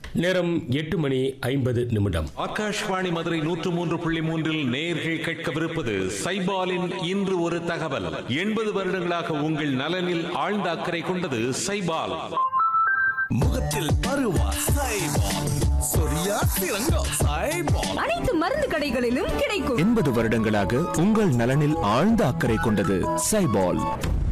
நேரம் எட்டு மணி ஐம்பது நிமிடம் ஆகாஷ்வாணி மதுரை நூற்று மூன்று புள்ளி மூன்றில் நேர்கள் கேட்கவிருப்பது சைபாலின் இன்று ஒரு தகவல் எண்பது வருடங்களாக உங்கள் நலனில் ஆழ்ந்த அக்கறை கொண்டது சைபால் முகத்தில் பருவா சைபால் சொரியா சிறங்கோ சைபால் அனைத்து மருந்து கடைகளிலும் கிடைக்கும் எண்பது வருடங்களாக உங்கள் நலனில் ஆழ்ந்த அக்கறை கொண்டது சைபால்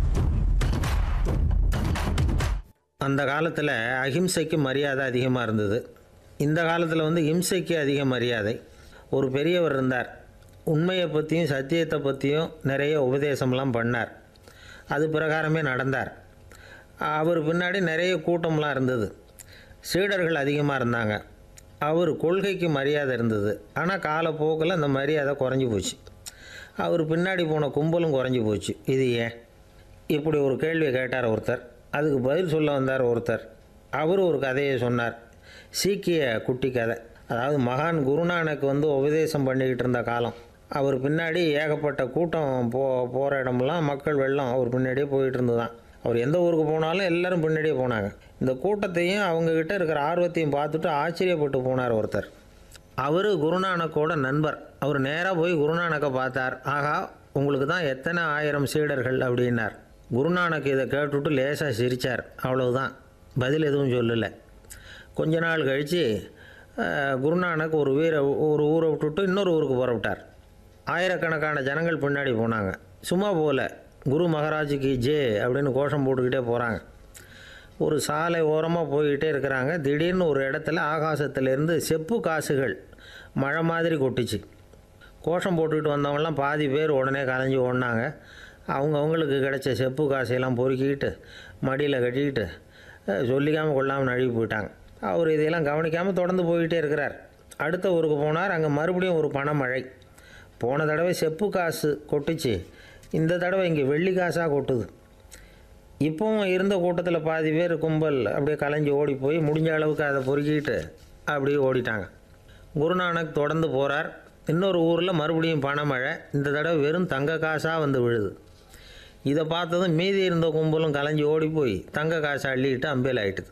அந்த காலத்தில் அஹிம்சைக்கு மரியாதை அதிகமாக இருந்தது இந்த காலத்தில் வந்து இம்சைக்கு அதிக மரியாதை ஒரு பெரியவர் இருந்தார் உண்மையை பற்றியும் சத்தியத்தை பற்றியும் நிறைய உபதேசம்லாம் பண்ணார் அது பிரகாரமே நடந்தார் அவர் பின்னாடி நிறைய கூட்டம்லாம் இருந்தது சீடர்கள் அதிகமாக இருந்தாங்க அவர் கொள்கைக்கு மரியாதை இருந்தது ஆனால் காலப்போக்கில் அந்த மரியாதை குறைஞ்சி போச்சு அவர் பின்னாடி போன கும்பலும் குறைஞ்சி போச்சு இது ஏன் இப்படி ஒரு கேள்வியை கேட்டார் ஒருத்தர் அதுக்கு பதில் சொல்ல வந்தார் ஒருத்தர் அவர் ஒரு கதையை சொன்னார் சீக்கிய குட்டி கதை அதாவது மகான் குருநானக் வந்து உபதேசம் பண்ணிக்கிட்டு இருந்த காலம் அவர் பின்னாடி ஏகப்பட்ட கூட்டம் போ போகிற இடமெல்லாம் மக்கள் வெள்ளம் அவர் பின்னாடியே போயிட்டு இருந்துதான் அவர் எந்த ஊருக்கு போனாலும் எல்லாரும் பின்னாடியே போனாங்க இந்த கூட்டத்தையும் அவங்கக்கிட்ட இருக்கிற ஆர்வத்தையும் பார்த்துட்டு ஆச்சரியப்பட்டு போனார் ஒருத்தர் அவர் குருநானக்கோட நண்பர் அவர் நேராக போய் குருநானக்கை பார்த்தார் ஆகா உங்களுக்கு தான் எத்தனை ஆயிரம் சீடர்கள் அப்படின்னார் குருநானக் இதை கேட்டுவிட்டு லேசாக சிரித்தார் அவ்வளவுதான் பதில் எதுவும் சொல்லலை கொஞ்ச நாள் கழித்து குருநானக் ஒரு வீரை ஒரு ஊரை விட்டுட்டு இன்னொரு ஊருக்கு புறப்பட்டார் ஆயிரக்கணக்கான ஜனங்கள் பின்னாடி போனாங்க சும்மா போகல குரு மகாராஜுக்கு ஜே அப்படின்னு கோஷம் போட்டுக்கிட்டே போகிறாங்க ஒரு சாலை ஓரமாக போய்கிட்டே இருக்கிறாங்க திடீர்னு ஒரு இடத்துல ஆகாசத்திலேருந்து செப்பு காசுகள் மழை மாதிரி கொட்டுச்சு கோஷம் போட்டுக்கிட்டு வந்தவங்கலாம் பாதி பேர் உடனே கலைஞ்சி ஓடினாங்க அவங்க அவங்களுக்கு கிடைச்ச செப்பு காசையெல்லாம் பொறுக்கிக்கிட்டு மடியில் கட்டிக்கிட்டு அஹ், சொல்லிக்காமல் கொள்ளாமல் நழுவி போயிட்டாங்க அவர் இதையெல்லாம் கவனிக்காமல் தொடர்ந்து போய்கிட்டே இருக்கிறார் அடுத்த ஊருக்கு போனார் அங்கே மறுபடியும் ஒரு பணமழை போன தடவை செப்பு காசு கொட்டுச்சு இந்த தடவை இங்கே வெள்ளி காசாக கொட்டுது இப்போவும் இருந்த கூட்டத்தில் பாதி பேர் கும்பல் அப்படியே கலைஞ்சு ஓடி போய் முடிஞ்ச அளவுக்கு அதை பொறுக்கிட்டு அப்படியே ஓடிட்டாங்க குருநானக் தொடர்ந்து போகிறார் இன்னொரு ஊரில் மறுபடியும் பணமழை இந்த தடவை வெறும் தங்க காசாக வந்து விழுது இதை பார்த்ததும் மீதி இருந்த கும்பலும் கலைஞ்சு ஓடி போய் தங்க காசை அள்ளிக்கிட்டு அம்பேல் ஆயிட்டுது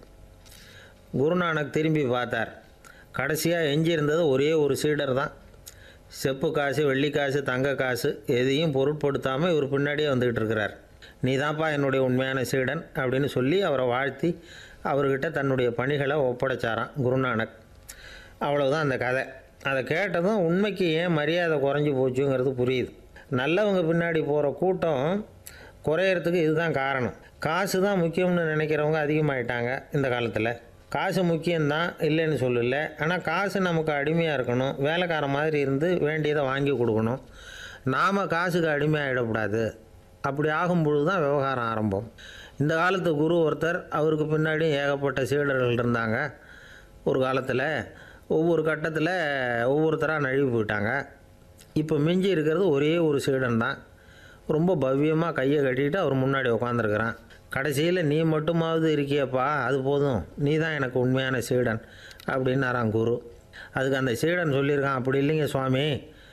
குருநானக் திரும்பி பார்த்தார் கடைசியாக எஞ்சி இருந்தது ஒரே ஒரு சீடர் தான் செப்பு காசு வெள்ளி காசு தங்க காசு எதையும் பொருட்படுத்தாமல் இவர் பின்னாடியே வந்துக்கிட்டு இருக்கிறார் நீ தான்ப்பா என்னுடைய உண்மையான சீடன் அப்படின்னு சொல்லி அவரை வாழ்த்தி அவர்கிட்ட தன்னுடைய பணிகளை ஒப்படைச்சாராம் குருநானக் அவ்வளவுதான் அந்த கதை அதை கேட்டதும் உண்மைக்கு ஏன் மரியாதை குறைஞ்சி போச்சுங்கிறது புரியுது நல்லவங்க பின்னாடி போகிற கூட்டம் குறையறதுக்கு இதுதான் காரணம் காசு தான் முக்கியம்னு நினைக்கிறவங்க அதிகமாயிட்டாங்க இந்த காலத்தில் காசு முக்கியம்தான் இல்லைன்னு சொல்லல ஆனால் காசு நமக்கு அடிமையாக இருக்கணும் வேலைக்கார மாதிரி இருந்து வேண்டியதை வாங்கி கொடுக்கணும் நாம் காசுக்கு அடிமையாகிடக்கூடாது அப்படி ஆகும்பொழுது தான் விவகாரம் ஆரம்பம் இந்த காலத்து குரு ஒருத்தர் அவருக்கு பின்னாடி ஏகப்பட்ட சீடர்கள் இருந்தாங்க ஒரு காலத்தில் ஒவ்வொரு கட்டத்தில் ஒவ்வொருத்தராக நழுவி போயிட்டாங்க இப்போ மிஞ்சி இருக்கிறது ஒரே ஒரு சீடன் தான் ரொம்ப பவ்யமாக கையை கட்டிட்டு அவர் முன்னாடி உட்காந்துருக்கிறான் கடைசியில் நீ மட்டுமாவது இருக்கியப்பா அது போதும் நீ தான் எனக்கு உண்மையான சீடன் அப்படின்னாராம் குரு அதுக்கு அந்த சீடன் சொல்லியிருக்கான் அப்படி இல்லைங்க சுவாமி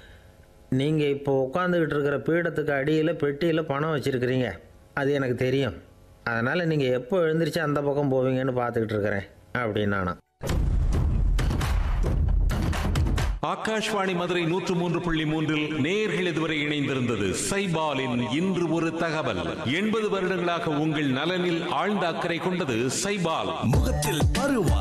நீங்கள் இப்போ உட்காந்துக்கிட்டு இருக்கிற பீடத்துக்கு அடியில் பெட்டியில் பணம் வச்சுருக்கிறீங்க அது எனக்கு தெரியும் அதனால் நீங்கள் எப்போ எழுந்திரிச்சு அந்த பக்கம் போவீங்கன்னு பார்த்துக்கிட்டு இருக்கிறேன் அப்படின்னானா ஆகாஷ்வாணி மதுரை நூற்று மூன்று புள்ளி மூன்றில் நேர்கள் இதுவரை இணைந்திருந்தது சைபாலின் இன்று ஒரு தகவல் எண்பது வருடங்களாக உங்கள் நலனில் ஆழ்ந்த அக்கறை கொண்டது சைபால் முகத்தில் பருவா